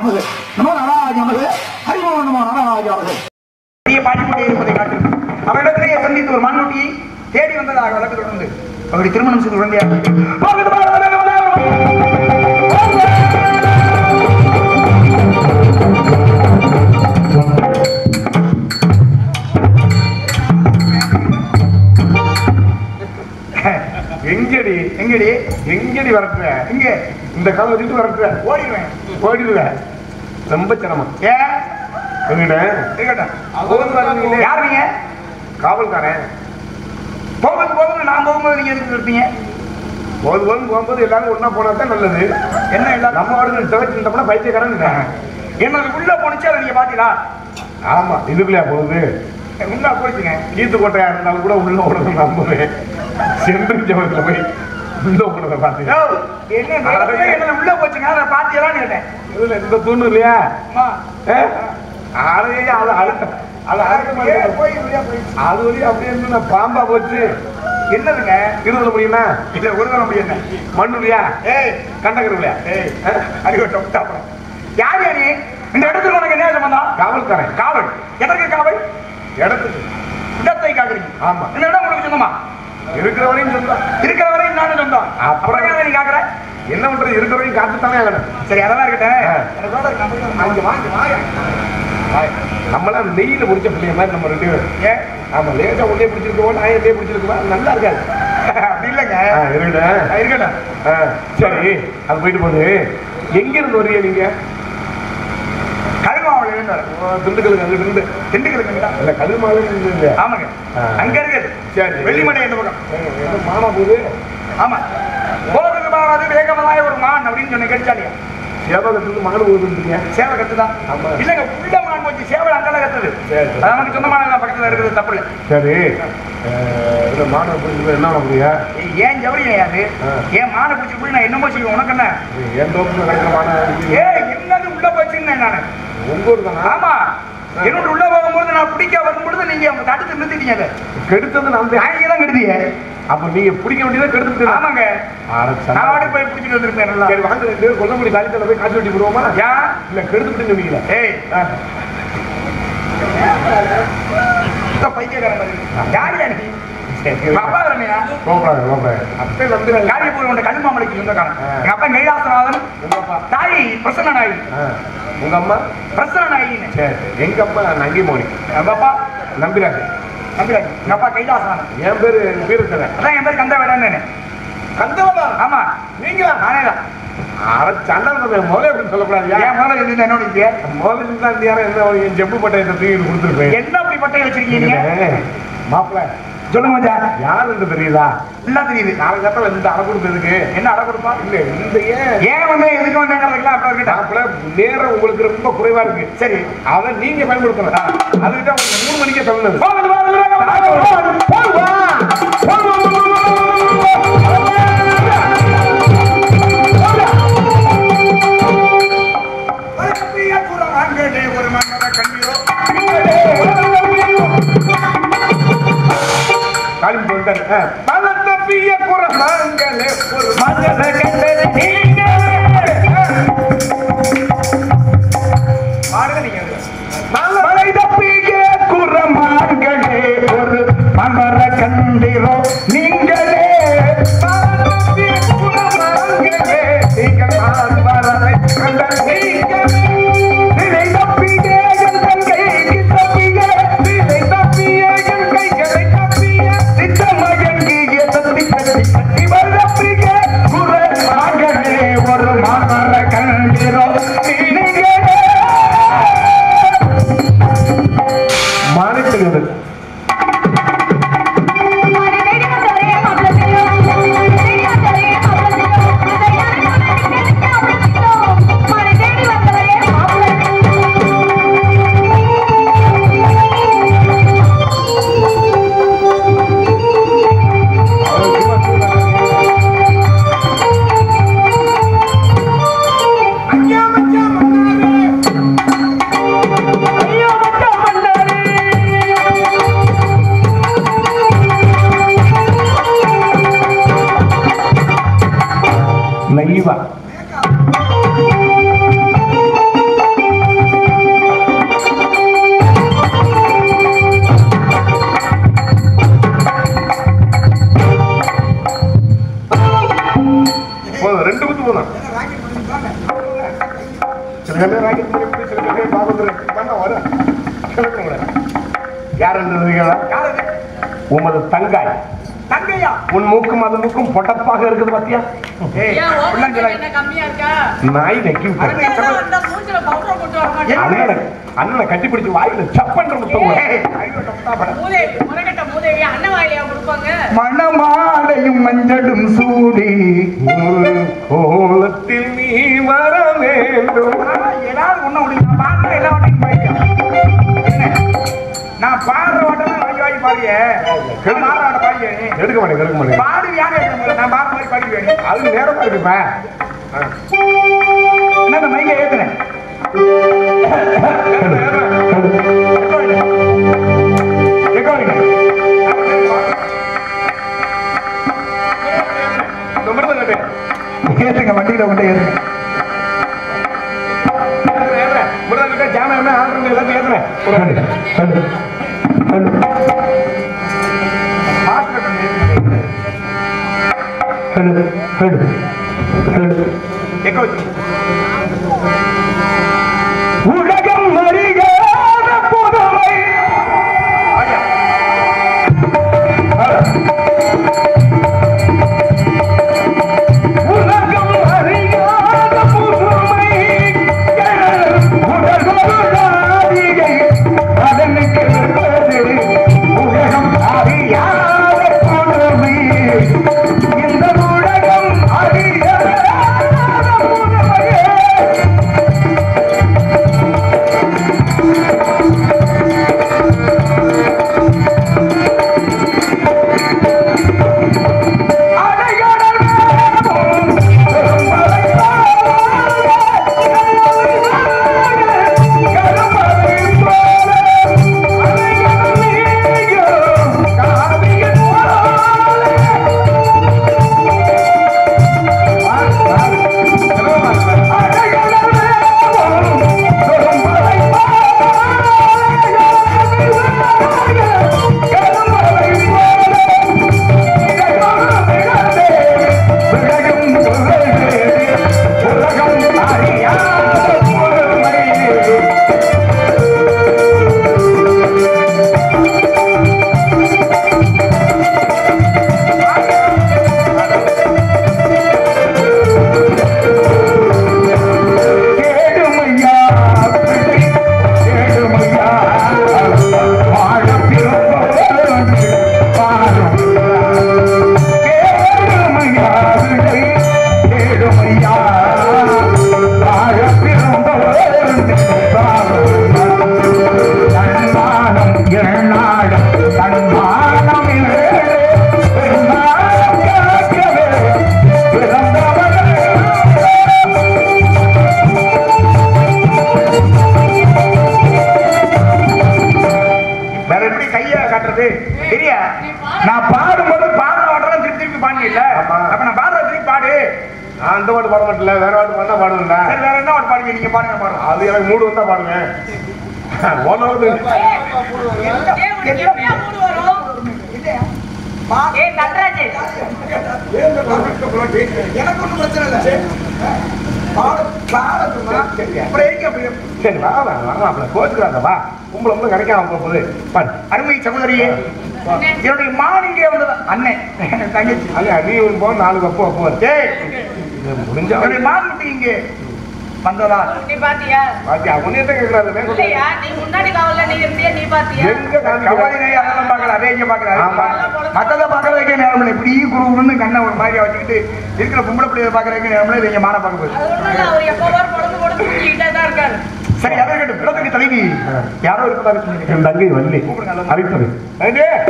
நமது நமோ நாராஜ நமது ஹரிமோ நமோ நாராஜ நமது பெரிய பாடிக்கொண்டே இருப்பதை காட்டும் அவரிடத்திலேயே சந்தித்து ஒரு மண்ணுட்டியை தேடி வந்ததாக வழக்கு தொடர்ந்து அவருடைய திருமணம் செய்து குழந்தையாக எங்கடி எங்கடி எங்கடி வரட்டுற இங்க இந்த காலம் வச்சுட்டு வரட்டுற ஓடிடுவேன் போயிடுவ ரொம்ப சிரமம் ஏன் எங்கிட்ட இருக்கட்டும் போகுது பாருங்களே. யார் நீங்க காவல்காரன் போகுது போகுது நான் போகும்போது நீங்க எதுக்கு இருப்பீங்க போது போது போகும்போது எல்லாரும் ஒண்ணா போனா தான் நல்லது என்ன எல்லாரும் நம்ம வாடுன்னு துவைச்சுட்டோம்னா பைத்தியக்காரன் என்னது உள்ள போனுச்சு அதை நீங்க பாத்தீங்களா ஆமா இதுக்குள்ளயா போகுது உள்ள போயிடுச்சுங்க கீத்து கோட்டையா இருந்தாலும் கூட உள்ள ஓடுறது நம்புவேன் சென்று ஜபத்துல போய் உள்ள ஓடுறத பாத்தீங்க யோ, என்ன நேரத்துல என்னது உள்ள போச்சுங்க அதை பாத்தியலான்னு கேட்டேன் இதுல இந்த தூணு இல்லையா அம்மா, அதையே அது அடுத்த அது அடுத்த மாதிரி ஏன் போய் உள்ளே போயிடுச்சு? அது வரையும் அப்படியே இருந்து நான் பாம்பா போச்சு என்னதுங்க இருதல முடியுமா இல்ல ஒரு தரம் முடியும் என்ன மண்ணுலையா ஏய் கண்டகருலையா ஏய் அறிவட்டம் அப்புறம் யார் யா நீ இந்த இடத்துக்கு உனக்கு என்ன சம்பந்தம் காவல்காரன் காவல் எதற்கு காவல் இடத்துக்கு இடத்தை காக்குறீங்க ஆமா இந்த இடம் உங்களுக்கு சொந்தமா இருக்கிறவரையும் சொல்றான் இருக்கிற வரை நானும் சொந்தம் அப்புறம் அப்புறம் ஏன் நீ காக்குற என்ன பண்றது இருக்கிறவரையும் காத்துத்தானே ஆகணும் சரி அதெல்லாம் இருக்கட்டும் ஆ. எனக்கு வேலை இருக்கு, நான் போயிட்டு வரேன். வாங்க வாங்க வாங்க நம்மளாம் நெய்யில பிடிச்ச பிள்ளைய மாதிரி நம்ம ரெண்டு பேரும் ஏன் ஆமா லேசா உள்ளே பிடிச்சிருக்கோம் நான் உள்ளே பிடிச்சிருக்கோம் நல்லா இருக்காது அப்படி இல்லைங்க ஆ, இருக்கட்டும் ஆ, இருக்கட்டும் ஆ, சரி அது போயிட்டு போகுது எங்க இருந்து வரீங்க நீங்க கருமாவில் இருந்து வரேன் ஆ, திண்டுக்கலுக்கு அங்கிட்டு இருந்து திண்டுக்கலுக்கு இல்ல கழுமாவே இருந்து இல்ல ஆமாங்க ஆ. அங்க இருக்குது சரி. வெள்ளிமலை இந்த பக்கம் என்ன மாமா போகுது ஆமா போகிறது பாராது வேகமதாய ஒரு மான் அப்படின்னு சொன்ன கேட்டாலியா சேவகத்துக்கு மாடு போகுதுன்றீங்க சேவை கத்துதான் ஆமா. இல்லைங்க உள்ள மான் போச்சு சேவை அங்கெல்லாம் கத்துது சரி, சரி. அது நமக்கு சொந்தமான பக்கத்துல இருக்குது தப்பு இல்லை சரி இந்த மாடு பிடிச்சிட்டு என்ன பண்ணுறியா ஏய், ஏன் ஜவுளி அது ஆ. ஏன் மானை பிடிச்சி போய் நான் என்னமோ செய்வேன் உனக்கு என்ன என் தோப்புல கிடக்கிற மாடு ஏ என்னது உள்ள போச்சுன்னு நானு உங்க ஊர் தானா ஆமா என்னோட உள்ள போகும்போது நான் பிடிக்க வரும்பொழுது நீங்க அவங்க தடுத்து நிறுத்திட்டீங்க அதை கெடுத்தது நான் தான். நான் தான் கெடுத்தீங்க அப்ப நீங்க பிடிக்க வேண்டியதை கெடுத்துட்டு ஆமாங்க நான் வாடி போய் பிடிச்சிட்டு வந்திருப்பேன் நல்லா சரி வாங்க ரெண்டு பேரும் கொல்லமுடி காலித்தல போய் காட்சி வெட்டி போடுவோமா ஏன் இல்ல கெடுத்துட்டு சொன்னீங்களா ஏய் இந்த பைத்தியக்காரன் மாதிரி. யார் யா நீ அப்பா ரம்யா கோபடாது கோபடாது அப்பே வந்துடுறாங்க காரிய போய் உன்னை கல் மாமலைக்கு சொந்தக்காரன் ஆ. எங்க அப்பா கைலாசநாதன் உங்க அப்பா தாய் பிரசன்ன நாய் ஆ. உங்க அம்மா பிரசன்ன நாயின்னு சரி எங்க அப்பா நங்கி மோனி எங்க அப்பா நம்பிராஜ் நம்பிராஜ் எங்க அப்பா கைலாசநாதன் என் பேரு வீரத்தலை அதான் என் பேர் கந்த வேடான்னு கந்தவதா ஆமா நீங்களா நானே தான் அட சண்டை முதல்ல அப்படின்னு சொல்லக்கூடாது ஏன் முதல்ல இருந்து என்னோட இருக்கு முதல்ல தான் இந்த யாரும் என்ன என் ஜம்பு பட்டயத்தை தூக்கி கொடுத்துருப்பேன் என்ன அப்படி பட்டை வச்சிருக்கீங்க மாப்பிள்ள சொல்லுங்க மச்சான் யாருன்னு தெரியுதா எல்லாம் தெரியுது நாலு கட்டல இந்த அரை கொடுத்ததுக்கு என்ன அடை கொடுப்பா இல்ல இந்த ஏன் ஏன் வந்து எதுக்கு வந்தேங்கிறதுக்கெல்லாம் அப்புறம் இருக்கட்டும் மாப்பிள்ள நேரம் உங்களுக்கு ரொம்ப குறைவா இருக்கு சரி அதை நீங்க பயன்படுத்தணும் அதுக்கிட்ட உங்களுக்கு மூணு மணிக்கே சொல்லணும் போகுது, போகுது, போகுது, போகுது, போகுது, போகுது. பரப்பிய குரமாங்கடே ஒரு மன்னர கண்ணீரோ காலிம் சொல்லிட்டாரு பல தப்பிய குரமாங்களே ஒரு மன்னர கண்டது நீங்க பாடுங்க நீங்க மலை தப்பிய குரமாங்கடே ஒரு மன்னர கண்டீரோ நீங்களே மலை தப்பிய குரமாங்கடே நீங்கள் மாறுவரை கண்ட நீங்களே நிலை தப்பிய என் கைக்கு தப்பிய நிலை தப்பிய என் கைகளை தப்பிய நித்தமயங்கி சில பேர் ராக்கெட் மாதிரி இப்படி சில பேர் பாகவதர் பண்ண வரும் கிழக்கு கூட யார் இருந்ததுங்களா யார் அது? உமது தங்காய் தங்கையா உன் மூக்கும் அது மூக்கும் பொட்டப்பாக இருக்குது பாத்தியா ஏய் ஏன் அப்படிலாம் ஓட்டுக்கு சொல்லாத. என்ன கம்மியா இருக்கா? நாய் நக்கி விட்டேன் அருமை அண்ணன் சகோதரி. வந்தா மூஞ்சில powder போட்டு வர மாட்டான். அண்ணனை அண்ணனை கட்டி பிடிச்சு வாயில சப்பன்ற முத்தம் கூட. ஏய், ஐயோ, தப்பா பட. மூதேவி, முரகட்ட மூதேவி, அண்ணன் வாயிலையா கொடுப்பாங்க? மணமாலையும் மஞ்சளும் சூடி ஒரு கோலத்தில் நீ வர வேண்டும் ஆனா, ஏதாவது ஒண்ணு விடுங்க. நான் பாடுற எல்லா வாட்டையும் பாடிட்டேன். என்ன? நான் பாடுற வாட்டெல்லாம் வாங்கி வாங்கி பாடிய நான் பாடுற வாட்டை பாடிய நீ எடுக்க மாட்டேன் எடுக்க மாட்டேன் பாடுவியான்னு கேட்க முடியல. நான் பாடுற மாதிரி பாடிடுவேன் நீ. அது நேரமா இருக்குப்பா என்ன இந்த மைக்க ஏத்துனேன் எக்கோ வைங்க. ஏத்துங்க வண்டியில கொண்டு ஏத்துங்க மாஸ்டர் கொண்டு ஏத்துங்க. எக்கோ வச்சுங்க உலகம் அறியாத புதுமை ஆயா. உலகம் அறியாத புதுமை உலகொரு ஜாதியை அதனுக்கு இருப்பது உலகம் அறியாத புதுமை இந்த உலகம் அறியாத புதுமையே கேடுமையா கேடுமையா வாழ பிறந்தவர்கள் பாரும் கேடுமையா கேடுமையா வாழ பிறந்தவர்கள் பாரும் தன்மானம் எண்ணாடம் தன்மானம் பெருமானம் காக்கவே பிறந்தவர்கள் வேற எப்படி கைய காட்டுறது சரியா நான் பாடும்போது பாடுற வாட்டெல்லாம் திருப்பி திருப்பி பாடியல ஆமா. அப்ப நான் பாடுற திருப்பி பாடு நான் அந்த பாட்டு பாட மாட்டேன்ல வேற பாட்டு பண்ணா பாடுவேன்ல சரி வேற என்ன பாட்டு பாடுவீங்க நீங்க பாடுங்க பாடுறோம் அது எனக்கு மூடு வந்தா பாடுவேன் ஓனவது ஏன் உனக்கு எப்படியா மூடு வரும்? ஏய், தண்டராஜ், எனக்கு ஒண்ணும் பிரச்சனை இல்லை பாடு பாடட்டுமா அப்புறம் எதுக்கு அப்படி சரி வா வா வா அப்படி கோச்சுக்கிறாங்க வா கும்பல வந்து கிடைக்காம போகுது பாரு அருமை சகோதரியே என்னுடைய மான் இங்கே வந்தது அண்ணன் தங்கச்சி அல்ல நீ ஒன்று போ நாலு கப்பு அப்போ ஏய் முடிஞ்சா என்னுடைய மான் குட்டி இங்கே வந்ததா நீ பாத்தியா? பாத்தி அவனே தான் கேட்கறாரு இல்லையா, நீ முன்னாடி காவல்ல நீ இருந்தியா, நீ பாத்தியா? எங்க கவாலி காமிக்கிறாரு நாய் அதெல்லாம் பார்க்கல அதே இங்க பார்க்கல ஆமா. மத்தத பார்க்கறதுக்கே நேரம் இல்லை இப்படி குருன்னு கண்ணை ஒரு மாதிரி வச்சுக்கிட்டு இருக்கிற பொம்பளை பிள்ளைய பார்க்கறதுக்கு நேரம் இல்லை இவங்க மான பார்க்க போகுது அது ஒண்ணும் இல்ல, அவர் எப்ப பாரு பொழுது பொழுது தூங்கிக்கிட்டே தான் இருக்காரு. சரி அதை கேட்டு இடத்துக்கு தலைவி யாரோ இருப்பதாக சொன்னீங்க என் தங்கை வள்ளி அழைத்தது ஏண்டே